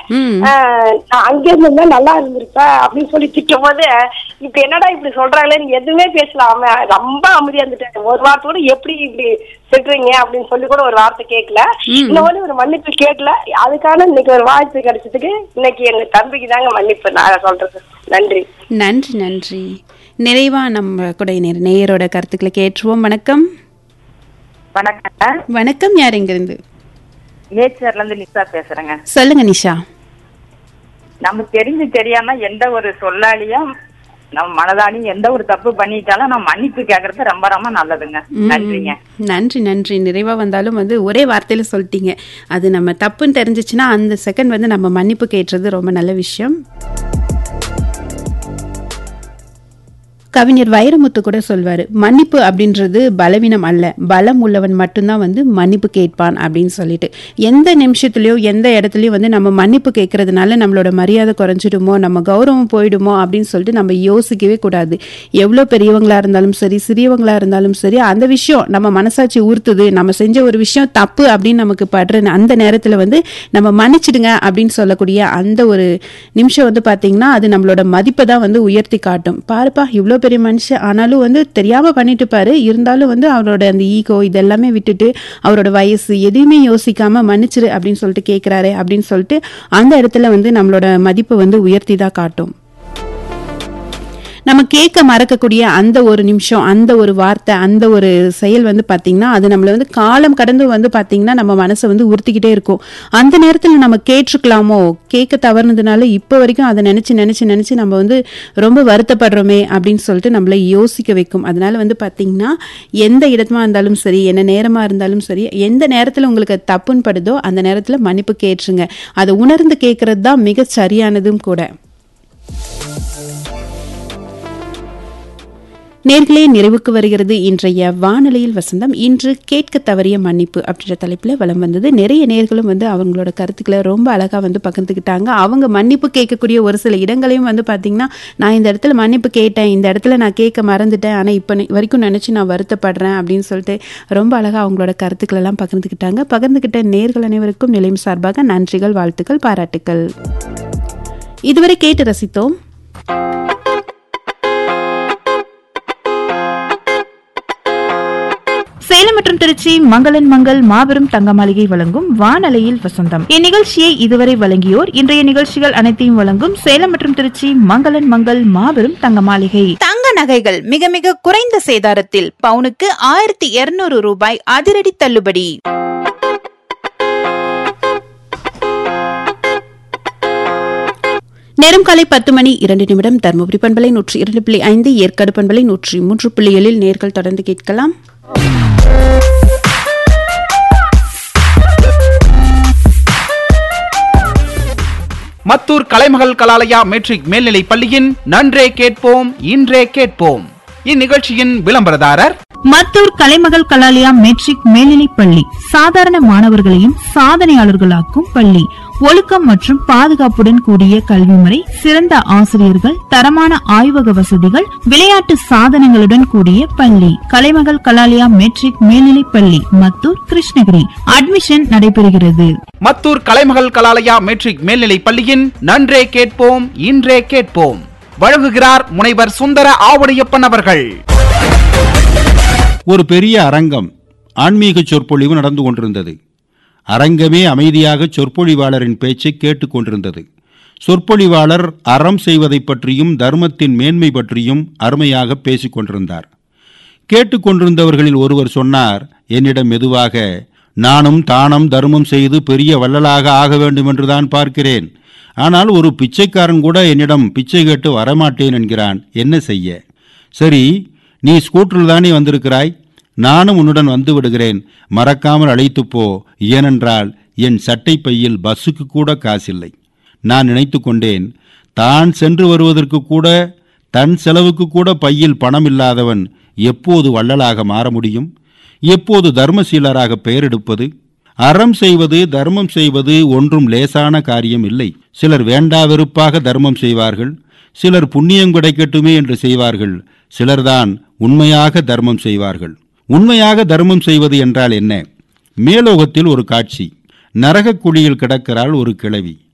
ம். ஆஹ் நான் அங்க இருந்திருந்தா நல்லா இருந்திருப்ப அப்படின்னு சொல்லி திட்டும் போது இப்ப என்னடா இப்படி சொல்றாங்களே நீ எதுவுமே பேசல அவன் ரொம்ப அமைதியா இருந்துட்டேன் ஒரு வார்த்தையோட எப்படி இப்படி திட்டுறீங்க அப்படின்னு சொல்லி கூட ஒரு வார்த்தை கேட்கல இன்னொரு ஒரு மன்னிப்பு கேட்கல அதுக்கான இன்னைக்கு ஒரு வாய்ப்பு கிடைச்சதுக்கு இன்னைக்கு எங்க தம்பிக்கு தாங்க மன்னிப்பு நான் சொல்றது நன்றி நன்றி நன்றி நிறைவா நம்ம கூட நேர் நேயரோட கருத்துக்களை கேட்டுருவோம் வணக்கம் வணக்கங்க வணக்கம் யார் இங்கிருந்து நேச்சர்ல இருந்து நிஷா பேசுறேங்க சொல்லுங்க நிஷா நம்ம தெரிஞ்சு தெரியாம எந்த ஒரு சொல்லாலியும் நம்ம மனதாலையும் எந்த ஒரு தப்பு பண்ணிட்டாலும் நம்ம மன்னிப்பு கேக்குறது ரொம்ப ரொம்ப நல்லதுங்க நன்றிங்க நன்றி நன்றி நிறைவா வந்தாலும் வந்து ஒரே வார்த்தையில சொல்லிட்டீங்க அது நம்ம தப்புன்னு தெரிஞ்சிச்சுன்னா அந்த செகண்ட் வந்து நம்ம மன்னிப்பு கேட்டுறது ரொம்ப நல்ல விஷயம் கவிஞர் வைரமுத்து கூட சொல்வாரு மன்னிப்பு அப்படின்றது பலவீனம் அல்ல பலம் உள்ளவன் மட்டும்தான் வந்து மன்னிப்பு கேட்பான் அப்படின்னு சொல்லிட்டு எந்த நிமிஷத்துலயோ எந்த இடத்துலயும் வந்து நம்ம மன்னிப்பு கேட்கறதுனால நம்மளோட மரியாதை குறைஞ்சிடுமோ நம்ம கௌரவம் போயிடுமோ அப்படின்னு சொல்லிட்டு நம்ம யோசிக்கவே கூடாது எவ்வளோ பெரியவங்களா இருந்தாலும் சரி சிறியவங்களா இருந்தாலும் சரி அந்த விஷயம் நம்ம மனசாட்சி ஊர்த்துது நம்ம செஞ்ச ஒரு விஷயம் தப்பு அப்படின்னு நமக்கு படுற அந்த நேரத்துல வந்து நம்ம மன்னிச்சிடுங்க அப்படின்னு சொல்லக்கூடிய அந்த ஒரு நிமிஷம் வந்து பாத்தீங்கன்னா அது நம்மளோட மதிப்பை தான் வந்து உயர்த்தி காட்டும் பாருப்பா இவ்வளோ பெரிய மனுஷன் ஆனாலும் வந்து தெரியாம பண்ணிட்டு பாரு இருந்தாலும் வந்து அவரோட அந்த ஈகோ இதெல்லாமே விட்டுட்டு அவரோட வயசு எதையுமே யோசிக்காம மன்னிச்சிரு அப்படின்னு சொல்லிட்டு கேட்கிறாரு அப்படின்னு சொல்லிட்டு அந்த இடத்துல வந்து நம்மளோட மதிப்பை வந்து உயர்த்தி தான் காட்டும் நம்ம கேட்க மறக்கக்கூடிய அந்த ஒரு நிமிஷம் அந்த ஒரு வார்த்தை அந்த ஒரு செயல் வந்து பாத்தீங்கன்னா அது நம்மள வந்து காலம் கடந்து வந்து பாத்தீங்கன்னா நம்ம மனசை வந்து உறுத்திக்கிட்டே இருக்கும் அந்த நேரத்துல நம்ம கேட்டிருக்கலாமோ கேட்க தவறுனதுனால இப்போ வரைக்கும் அதை நினைச்சு நினைச்சு நினைச்சு நம்ம வந்து ரொம்ப வருத்தப்படுறோமே அப்படின்னு சொல்லிட்டு நம்மள யோசிக்க வைக்கும் அதனால வந்து பாத்தீங்கன்னா எந்த இடமா இருந்தாலும் சரி என்ன நேரமா இருந்தாலும் சரி எந்த நேரத்துல உங்களுக்கு அது தப்புன்னு படுதோ அந்த நேரத்துல மன்னிப்பு கேட்டுருங்க அதை உணர்ந்து கேட்கறது தான் மிக சரியானதும் கூட நேர்களே நிறைவுக்கு வருகிறது இன்றைய வானொலியில் வசந்தம் இன்று கேட்க தவறிய மன்னிப்பு அப்படின்ற தலைப்பில் வலம் வந்தது நிறைய நேர்களும் வந்து அவங்களோட கருத்துக்களை ரொம்ப அழகாக வந்து பகிர்ந்துக்கிட்டாங்க அவங்க மன்னிப்பு கேட்கக்கூடிய ஒரு சில இடங்களையும் வந்து பார்த்தீங்கன்னா நான் இந்த இடத்துல மன்னிப்பு கேட்டேன் இந்த இடத்துல நான் கேட்க மறந்துட்டேன் ஆனால் இப்போ வரைக்கும் நினச்சி நான் வருத்தப்படுறேன் அப்படின்னு சொல்லிட்டு ரொம்ப அழகாக அவங்களோட கருத்துக்கள் எல்லாம் பகிர்ந்துக்கிட்டாங்க பகிர்ந்துக்கிட்ட நேர்கள் அனைவருக்கும் நிலையம் சார்பாக நன்றிகள் வாழ்த்துக்கள் பாராட்டுக்கள் இதுவரை கேட்டு ரசித்தோம் சேலம் மற்றும் திருச்சி மங்களன் மங்கள் மாபெரும் தங்க மாளிகை வழங்கும் வானலையில் வசந்தம் இந்நிகழ்ச்சியை இதுவரை வழங்கியோர் இன்றைய நிகழ்ச்சிகள் அனைத்தையும் வழங்கும் சேலம் மற்றும் திருச்சி மங்களன் மங்கள் மாபெரும் தங்க மாளிகை தங்க நகைகள் மிக மிக குறைந்த சேதாரத்தில் பவுனுக்கு ஆயிரத்தி இருநூறு ரூபாய் அதிரடி தள்ளுபடி நேரம் காலை பத்து மணி இரண்டு நிமிடம் தருமபுரி பண்பலை நூற்றி இரண்டு புள்ளி ஐந்து ஏற்காடு பண்பலை நூற்றி மூன்று புள்ளி ஏழில் நேர்கள் தொடர்ந்து கேட்கலாம் மத்தூர் கலைமகள் கலாலயா மெட்ரிக் மேல்நிலைப் பள்ளியின் நன்றே கேட்போம் இன்றே கேட்போம் இந்நிகழ்ச்சியின் விளம்பரதாரர் மத்தூர் கலைமகள் கலாலயா மெட்ரிக் மேல்நிலைப் பள்ளி சாதாரண மாணவர்களையும் சாதனையாளர்களாக்கும் பள்ளி ஒழுக்கம் மற்றும் பாதுகாப்புடன் கூடிய கல்வி முறை சிறந்த ஆசிரியர்கள் தரமான ஆய்வக வசதிகள் விளையாட்டு சாதனங்களுடன் கூடிய பள்ளி கலைமகள் கலாலயா மெட்ரிக் மேல்நிலைப் பள்ளி மத்தூர் கிருஷ்ணகிரி அட்மிஷன் நடைபெறுகிறது மத்தூர் கலைமகள் கலாலயா மெட்ரிக் மேல்நிலைப் பள்ளியின் நன்றே கேட்போம் இன்றே கேட்போம் வழங்குகிறார் முனைவர் சுந்தர ஆவுடையப்பன் அவர்கள் ஒரு பெரிய அரங்கம் ஆன்மீக சொற்பொழிவு நடந்து கொண்டிருந்தது அரங்கமே அமைதியாக சொற்பொழிவாளரின் பேச்சை கேட்டுக்கொண்டிருந்தது சொற்பொழிவாளர் அறம் செய்வதைப் பற்றியும் தர்மத்தின் மேன்மை பற்றியும் அருமையாக பேசிக் கொண்டிருந்தார் கேட்டுக்கொண்டிருந்தவர்களில் ஒருவர் சொன்னார் என்னிடம் மெதுவாக நானும் தானம் தர்மம் செய்து பெரிய வள்ளலாக ஆக வேண்டும் என்றுதான் பார்க்கிறேன் ஆனால் ஒரு பிச்சைக்காரன் கூட என்னிடம் பிச்சை கேட்டு வரமாட்டேன் என்கிறான் என்ன செய்ய சரி நீ ஸ்கூட்டரில் தானே வந்திருக்கிறாய் நானும் உன்னுடன் வந்து விடுகிறேன் மறக்காமல் அழைத்துப் போ ஏனென்றால் என் சட்டை பையில் பஸ்ஸுக்கு கூட காசில்லை நான் நினைத்து கொண்டேன் தான் சென்று வருவதற்கு கூட தன் செலவுக்கு கூட பையில் பணம் இல்லாதவன் எப்போது வள்ளலாக மாற முடியும் எப்போது தர்மசீலராக பெயர் எடுப்பது அறம் செய்வது தர்மம் செய்வது ஒன்றும் லேசான காரியம் இல்லை சிலர் வேண்டா வெறுப்பாக தர்மம் செய்வார்கள் சிலர் புண்ணியம் கிடைக்கட்டுமே என்று செய்வார்கள் சிலர்தான் உண்மையாக தர்மம் செய்வார்கள் உண்மையாக தர்மம் செய்வது என்றால் என்ன மேலோகத்தில் ஒரு காட்சி நரகக் குழியில் கிடக்கிறாள் ஒரு கிழவி